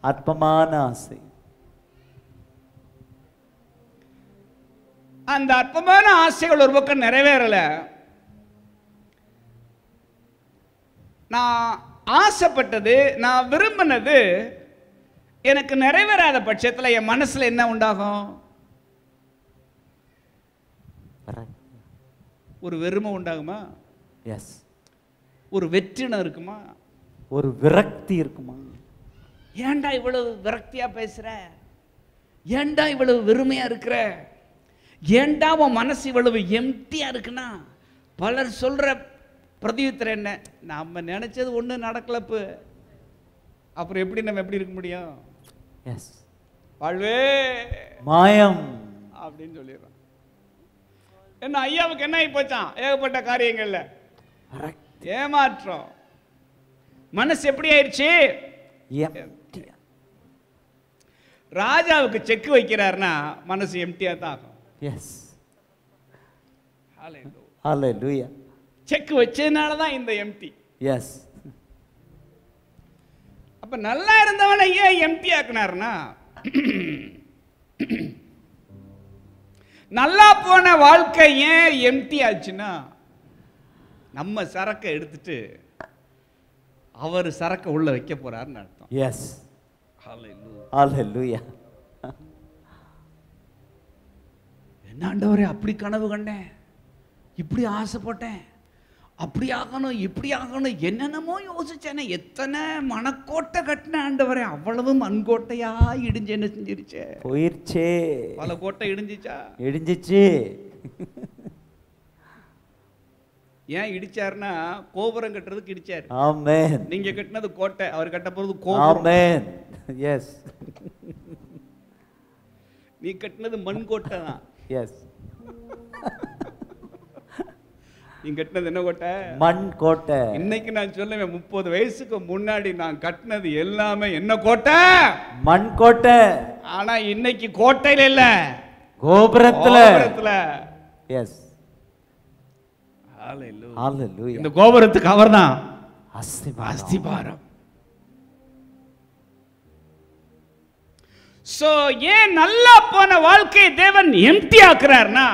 அற்பமான ஆசை அந்த அற்பமான ஆசைகள் ஒரு பக்கம் நிறைவேறல நான் ஆசைப்பட்டது நான் விரும்பினது எனக்கு நிறைவேறாத பட்சத்தில் என் மனசுல என்ன உண்டாகும் ஒரு வெறுமை உண்டாகுமா எஸ் ஒரு வெற்றினம் இருக்குமா ஒரு விரக்தி இருக்குமா ஏன்டா இவ்வளவு விரக்தியா பேசுற ஏன்டா இவ்வளவு வெறுமையா இருக்கிற ஏன்டா உன் மனசு இவ்வளவு எம்டியா இருக்குன்னா பலர் சொல்ற பிரதியுத்தரம் என்ன நம்ம நினைச்சது ஒண்ணு நடக்கலப்பு அப்புறம் எப்படி நம்ம எப்படி இருக்க முடியும் எஸ் வாழ்வே மாயம் அப்படின்னு சொல்லிடுறோம் என்ன ஐயாவுக்கு என்ன ஆகி போச்சான் ஏகப்பட்ட காரியங்கள்ல விரக்தி ஏமாற்றம் மனசு எப்படி ஆயிடுச்சு empty. ராஜாவுக்கு செக் வைக்கிறாருன்னா மனசு எம்டியா தான் ஆகும் எஸ் ஹalleluya செக் வச்சதுனால தான் இந்த எம்டி எஸ் அப்ப நல்லா இருந்தவனை ஏன் எம்டி ஆக்குனாருன்னா நல்லா போன வாழ்க்கை ஏன் எம்டி ஆச்சுன்னா நம்ம சரக்கை எடுத்துட்டு அவர் சரக்கை உள்ள வைக்க போறாருன்னு அர்த்தம் எஸ் Hallelujah. ஹalleluya என்ன ஆண்டவரே அப்படி கனவு கண்டேன் இப்படி ஆசைப்பட்டேன் அப்படி ஆகணும் இப்படி ஆகணும் என்னென்னமோ யோசிச்சேனே எத்தனை மனக்கோட்டை கட்டின ஆண்டவரே அவ்வளவு மண்கோட்டையா இடிஞ்சு என்ன செஞ்சிருச்சே போயிருச்சே பல கோட்டை இடிஞ்சிச்சா இடிஞ்சிச்சு ஏன் இடிச்சாருன்னா கோபுரம் கட்டுறதுக்கு இடிச்சாரு ஆமென் நீங்க கட்டினது கோட்டை அவர் கட்ட போறது கோபுரம் ஆமென் எஸ் நீ கட்டினது மண் கோட்டை தான் எஸ் நீ கட்டினது என்ன கோட்டை மண் கோட்டை இன்னைக்கு நான் சொல்லுவேன் முப்பது வயசுக்கு முன்னாடி நான் கட்டினது எல்லாமே என்ன கோட்டை மண் கோட்டை ஆனா இன்னைக்கு கோட்டையில இல்ல கோபுரத்துல கோபுரத்துல எஸ் Hallelujah. ஹalleluya இந்த கோபுரத்துக்கு அவர்தான் அஸ்திபாரம் அஸ்திபாரம் சோ ஏன் நல்லா போன வாழ்க்கையை தேவன் எம்டி ஆக்குறார்னா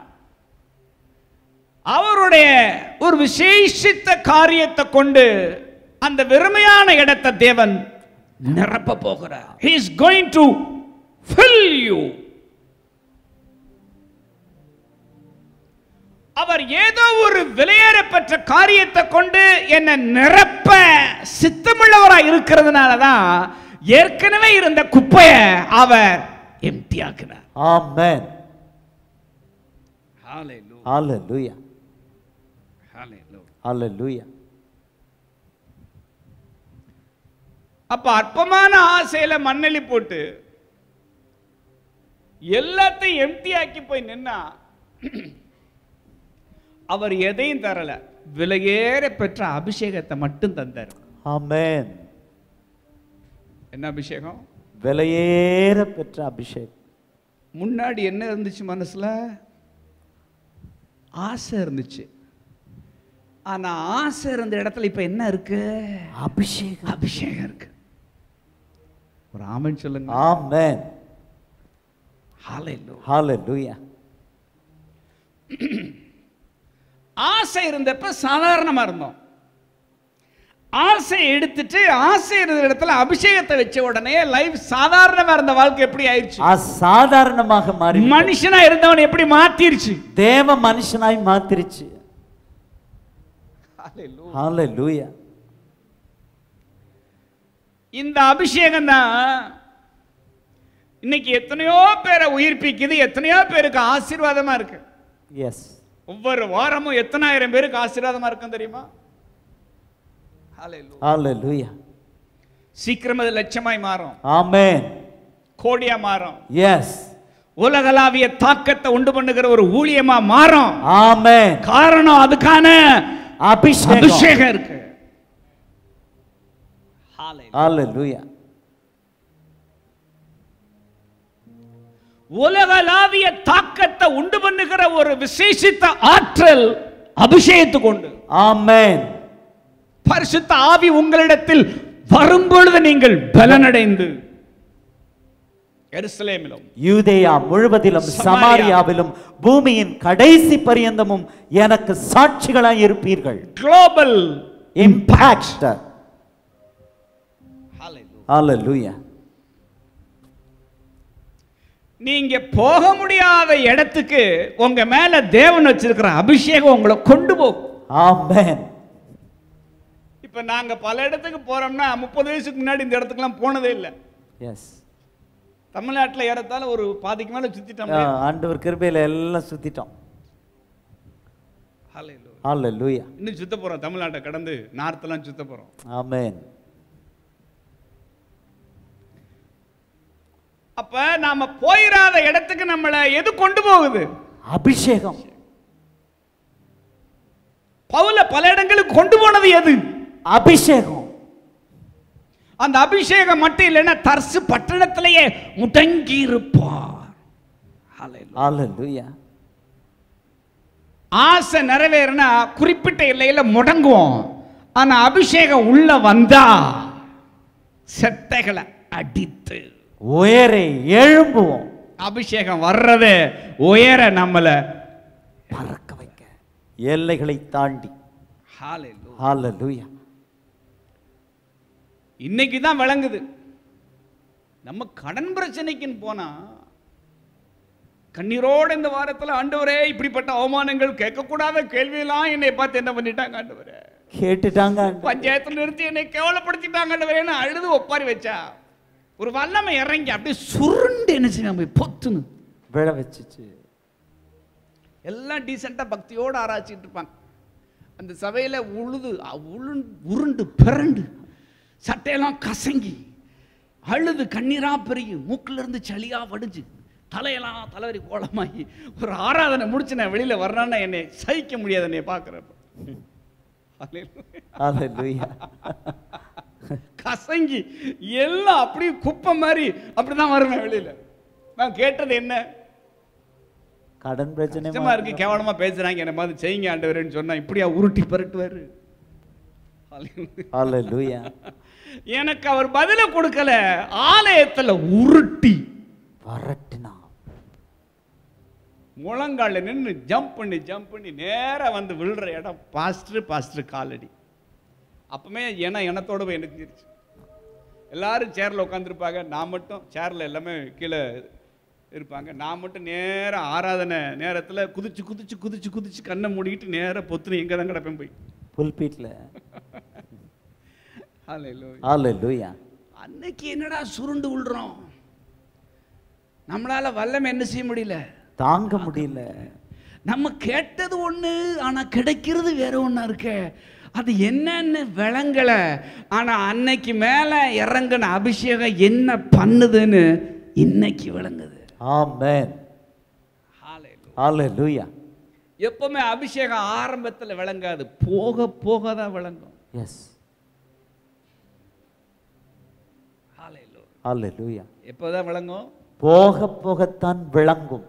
அவருடைய ஒரு விசேஷித்த காரியத்தை கொண்டு அந்த வெறுமையான இடத்தை தேவன் நிரப்ப போகிறார் he is going to fill you அவர் ஏதோ ஒரு விலையேறப்பெற்ற காரியத்தை கொண்டு என்னை நிரப்ப சித்தமுள்ளவராக இருக்கிறதுனால தான் ஏற்கனவே இருந்த குப்பையை அவர் எம்டி ஆக்கினார் ஆமென் ஹalleluya ஹalleluya அப்ப அற்பமான ஆசையில மண்ணெளி போட்டு எல்லாத்தையும் எம்டி ஆக்கி போய் நின்னா அவர் எதையும் தரல விலையேற பெற்ற அபிஷேகத்தை மட்டும் தந்தார் ஆமென் என்ன அபிஷேகம் விலையேற பெற்ற அபிஷேகம் முன்னாடி என்ன இருந்துச்சு மனசுல ஆசை இருந்துச்சு ஆனா ஆசை இருந்த இடத்துல இப்ப என்ன இருக்கு அபிஷேகம் அபிஷேகம் இருக்கு ஒரு ஆமன் சொல்லுங்க ஆமென் ஹalleluya. ஹalleluya ஆசை இருந்தப்ப சாதாரணமா இருந்தோம் ஆசை எடுத்துட்டு ஆசை இருந்த இடத்துல அபிஷேகத்தை வச்ச உடனே லைஃப் சாதாரணமா இருந்த வாழ்க்கை எப்படி ஆயிடுச்சு அசாதாரணமாக மாறி மனுஷனா இருந்தவன் எப்படி மாத்திருச்சு தேவ மனுஷனாய் மாத்திருச்சு ஹalleluya இந்த அபிஷேகம் தான் இன்னைக்கு எத்தனையோ பேரை உயிர்ப்பிக்குது எத்தனையோ பேருக்கு ஆசீர்வாதமா இருக்கு எஸ் ஒவ்வொரு வாரமும் எத்தனாயிரம் பேருக்கு ஆசீர்வாதமா இருக்கும் தெரியுமா Hallelujah. ஹalleluya சீக்கிரம் அது லட்சமாய் மாறும் ஆமென் கோடியா மாறும் எஸ் உலகளாவிய தாக்கத்தை உண்டு பண்ணுகிற ஒரு ஊழியமா மாறும் ஆமென் காரணம் அதுக்கான அபிஷேகம் அபிஷேகம் இருக்கு ஹalleluya உலகளாவிய தாக்கத்தை உண்டு பண்ணுகிற ஒரு விசேஷித்த ஆற்றல் அபிஷேகத்துக்கு உண்டு ஆமென் பரிசுத்த ஆவி உங்களிடத்தில் வரும்பொழுது நீங்கள் பலனடைந்து எருசலேமிலும் யூதேயா முழுவதிலும் சமாரியா. சமாரியாவிலும் பூமியின் கடைசி பரியந்தமும் எனக்கு சாட்சிகளாய் இருப்பீர்கள் குளோபல் இம்பாக்ட் ஹalleluya நீங்க போக முடியாத இடத்துக்கு உங்க மேல தேவன் வச்சிருக்கிற அபிஷேகம் உங்களை கொண்டு போகும் ஆமென் இப்ப நாங்க பல இடத்துக்கு போறோம்னா முப்பது வயசுக்கு முன்னாடி இந்த இடத்துக்குலாம் போனதே இல்லை எஸ் தமிழ்நாட்டுல ஏறத்தால ஒரு பாதிக்கு மேல சுத்திட்டோம் ஆண்டவர் கிருபையில எல்லாம் சுத்திட்டோம் ஹalleluya இன்னும் சுத்த போறோம் தமிழ்நாட்டை கடந்து நார்த்தெல்லாம் சுத்த போறோம் ஆமென் அப்ப நாம போயிராத இடத்துக்கு நம்மளை எது கொண்டு போகுது அபிஷேகம் பவுல பல இடங்களுக்கு கொண்டு போனது எது அபிஷேகம் அந்த அபிஷேகம் மட்டும் இல்லைன்னா தர்சு பட்டணத்திலேயே முடங்கி இருப்பார் ஹalleluya ஆசை நிறைவேறினா குறிப்பிட்ட எல்லையில முடங்குவோம் ஆனா அபிஷேகம் உள்ள வந்தா செட்டைகளை அடித்து உயரே எழும்புவோம் அபிஷேகம் வர்றது உயர நம்மள பறக்க வைக்க எல்லைகளை தாண்டி ஹalleluya இன்னைக்கு தான் விளங்குது நம்ம கடன் பிரச்சனைக்குன்னு போனா கண்ணீரோட இந்த வாரத்துல ஆண்டவரே இப்படிப்பட்ட அவமானங்கள் கேட்கக்கூடாத கேள்வியெல்லாம் என்னை பார்த்து என்ன பண்ணிட்டாங்க ஆண்டவரே கேட்டுட்டாங்க பஞ்சாயத்துல நிறுத்தி என்னை கேவலப்படுத்திட்டாங்க ஆண்டவரேன்னு அழுது ஒப்பாரி வச்சா ஒரு வல்லமை இறங்கி அப்படியே சுருண்டு என்ன செய்ய பொத்துன்னு விழ வச்சுச்சு எல்லாம் டீசெண்டாக பக்தியோடு ஆராய்ச்சிட்டு இருப்பாங்க அந்த சபையில் உழுது அ- உளுந்து உருண்டு பிறண்டு சட்டையெல்லாம் கசங்கி அழுது கண்ணீரா பெருகி மூக்குல இருந்து சளியா வடிஞ்சு தலையெல்லாம் தலைவரி கோலமாகி ஒரு ஆராதனை முடிச்சு நான் வெளியில வரணும்னா என்னை சகிக்க முடியாது என்னை பார்க்குறப்ப ஹalleluya கசங்கி எல்லாம் அப்படியே குப்பை மாதிரி அப்படிதான் வருவேன் வெளியில நான் கேட்டது என்ன கடன் பிரச்சனை கஷ்டமா இருக்கு கேவலமா பேசுறாங்க என்ன மாதிரி செய்யுங்க ஆண்டவரேன்னு சொன்னா இப்படியா உருட்டி பரட்டுவாரு ஹalleluya எனக்கு அவர் பதில கொடுக்கல ஆலயத்துல உருட்டி வரட்டினா முழங்கால நின்று ஜம்ப் பண்ணி ஜம்ப் பண்ணி நேரா வந்து விழுற இடம் பாஸ்டர் பாஸ்டர் காலடி அப்பமே என எனத்தோட போய் எனக்குச்சு எல்லாரும் சேர்ல உட்காந்துருப்பாங்க நான் மட்டும் சேர்ல எல்லாமே கீழே இருப்பாங்க நான் மட்டும் நேரா ஆராதனை நேரத்துல குதிச்சு குதிச்சு குதிச்சு குதிச்சு கண்ணை மூடிக்கிட்டு நேரா பொத்துன்னு எங்க தான் கிடப்பேன் போய் புல்பீட்ல ஹalleluya. ஹalleluya அன்னைக்கு என்னடா சுருண்டு விழுறோம் நம்மளால வல்லமை என்ன செய்ய முடியல தாங்க முடியல நம்ம கேட்டது ஒண்ணு ஆனா கிடைக்கிறது வேற ஒண்ணா இருக்கே அது என்னன்னு விளங்கல ஆனா அன்னைக்கு மேல இறங்கின அபிஷேகம் என்ன பண்ணுதுன்னு இன்னைக்கு விளங்குது ஆமென் ஹalleluya எப்பவுமே அபிஷேகம் ஆரம்பத்துல விளங்காது போக போக தான் விளங்கும் எஸ் ஹalleluya எப்போதான் விளங்கும் போக போகத்தான் விளங்கும்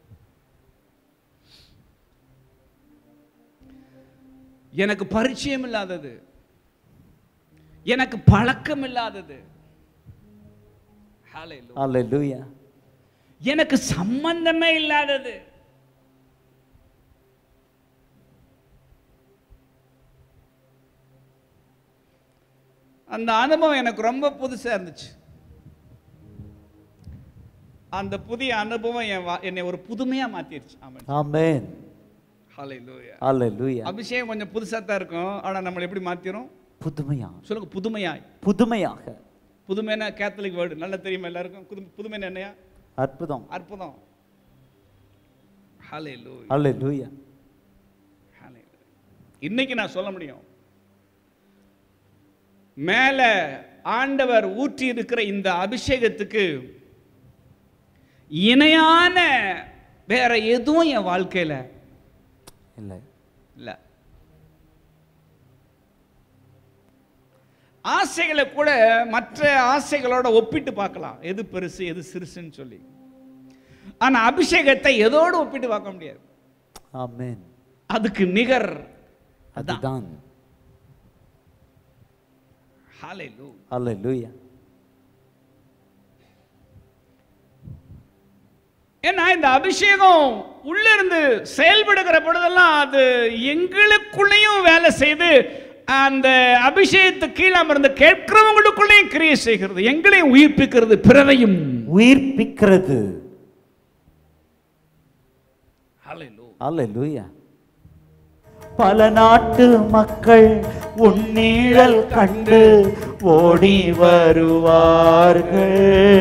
எனக்கு பரிச்சயம் இல்லாதது எனக்கு பழக்கம் இல்லாதது Hallelujah. ஹalleluya எனக்கு சம்பந்தமே இல்லாதது அந்த அனுபவம் எனக்கு ரொம்ப புதுசா இருந்துச்சு அந்த புதிய அனுபவம் என் வா- என்னை ஒரு புதுமையா மாத்திருச்சு ஆமாம் ஆமென் ஹalleluya ஹalleluya அபிஷேகம் கொஞ்சம் புதுசா தான் இருக்கும் ஆனா நம்மளை எப்படி மாத்திரும் புதுமையா சொல்லுங்க புதுமையாய் புதுமையாக புதுமைனா கேத்தலிக் வேர்டு நல்லா தெரியுமா எல்லாருக்கும் புது புதுமைன்னா என்னையா அற்புதம் அற்புதம் ஹalleluya ஹalleluya ஹalleluya. இன்னைக்கு நான் சொல்ல முடியும் மேல ஆண்டவர் ஊற்றி இருக்கிற இந்த அபிஷேகத்துக்கு இணையான வேற எதுவும் என் வாழ்க்கையில இல்ல இல்ல ஆசைகளை கூட மற்ற ஆசைகளோட ஒப்பிட்டு பார்க்கலாம் எது பெருசு எது சிறுசுன்னு சொல்லி ஆனா அபிஷேகத்தை எதோடு ஒப்பிட்டு பார்க்க முடியாது ஆமென் அதுக்கு நிகர் அதான் அதுதான் ஹalleluya. ஹalleluya ஏன்னா இந்த அபிஷேகம் உள்ள இருந்து செயல்படுகிற பொழுதெல்லாம் அது எங்களுக்குள்ளேயும் வேலை செய்து அந்த அபிஷேகத்துக்கு கீழே அமர்ந்து கேட்கிறவங்களுக்குள்ளேயும் கிரியை செய்கிறது எங்களையும் உயிர்ப்பிக்கிறது பிறரையும் உயிர்ப்பிக்கிறது Hallelujah. அல்லேலூயா பல நாட்டு மக்கள் உன்னீழல் கண்டு ஓடி வருவார்கள்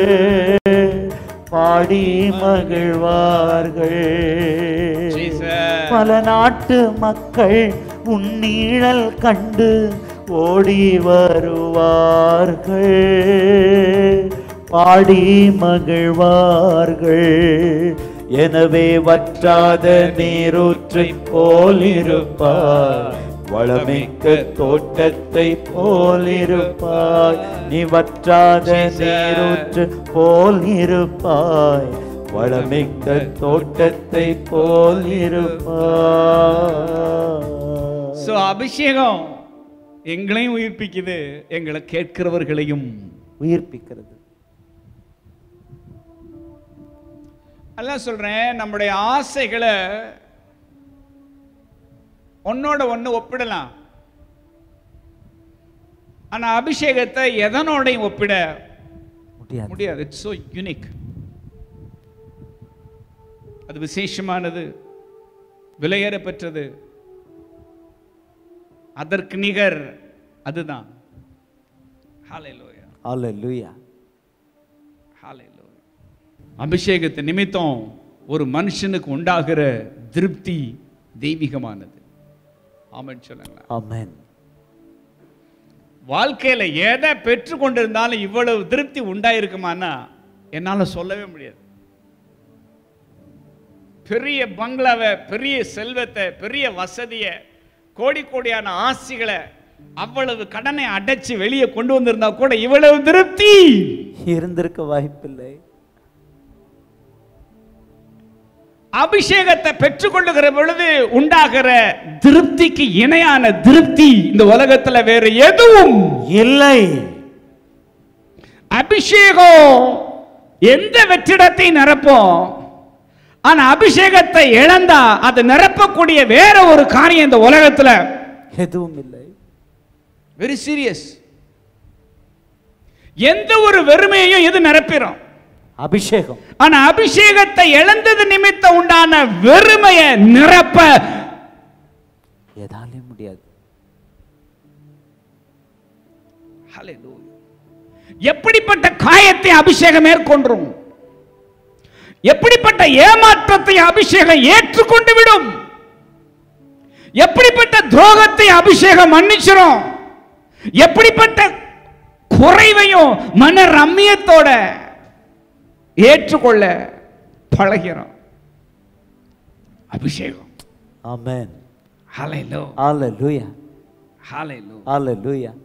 பாடி மகிழ்வார்கள் Jesus. பல நாட்டு மக்கள் உன்னீழல் கண்டு ஓடி வருவார்கள் பாடி மகிழ்வார்கள் எனவே வற்றாத நீரூற்றை போலிருப்பார் வளமிக்க தோட்டத்தை போலிருப்பாய் நீ வற்றாத நீரூற்று போல் இருப்பாய் வளமிக்க தோட்டத்தை போல் இருப்பாய் So, அபிஷேகம் எங்களையும் உயிர்ப்பிக்குது எங்களை கேட்கிறவர்களையும் உயிர்ப்பிக்கிறது அதான் சொல்றேன் நம்முடைய ஆசைகளை ஒன்னோட ஒண்ணு ஒப்பிடலாம் ஆனா அபிஷேகத்தை எதனோடையும் ஒப்பிட முடியாது முடியாது இட்ஸ் so யூனிக் அது விசேஷமானது விலையேற பெற்றது அதற்கு நிகர் அதுதான் ஹalleluya அல்லேலூயா ஹalleluya அபிஷேகத்தை நிமித்தம் ஒரு மனுஷனுக்கு உண்டாகிற திருப்தி தெய்வீகமானது ஆமென் சொல்லுங்களேன் ஆமென் வாழ்க்கையில எதை பெற்று கொண்டிருந்தாலும் இவ்வளவு திருப்தி உண்டாயிருக்குமானா என்னால சொல்லவே முடியாது பெரிய பங்களாவை பெரிய செல்வத்தை பெரிய வசதியை கோடி கோடியான ஆசிகளை அவ்வளவு கடனை அடைச்சு வெளியே கொண்டு வந்திருந்தா கூட இவ்வளவு திருப்தி இருந்திருக்க வாய்ப்பில்லை அபிஷேகத்தை பெற்றுக்கொள்ளுகிற பொழுது உண்டாகிற திருப்திக்கு இணையான திருப்தி இந்த உலகத்துல வேற எதுவும் இல்லை அபிஷேகம் எந்த வெற்றிடத்தை நிரப்பும் ஆனா அபிஷேகத்தை இழந்தா அது நிரப்பக்கூடிய வேற ஒரு காரியம் இந்த உலகத்துல எதுவும் இல்லை வெரி சீரியஸ் எந்த ஒரு வெறுமையையும் இது நிரப்பிடும் அபிஷேகம் ஆனா அபிஷேகத்தை இழந்தது நிமித்தம் உண்டான வெறுமையை நிரப்ப எதாலையும் முடியாது Hallelujah. எப்படிப்பட்ட காயத்தை அபிஷேகம் மேற்கொன்றும் எப்படிப்பட்ட ஏமாற்றத்தை அபிஷேகம் ஏற்றுக்கொண்டு விடும் எப்படிப்பட்ட துரோகத்தை அபிஷேகம் மன்னிச்சிரும் எப்படிப்பட்ட குறைவையும் மன ரம்மியத்தோட ஏற்றுக்கொள்ள பழகிறோம் அபிஷேகம் ஆமென் ஹalleluya அல்லேலூயா ஹalleluya அல்லேலூயா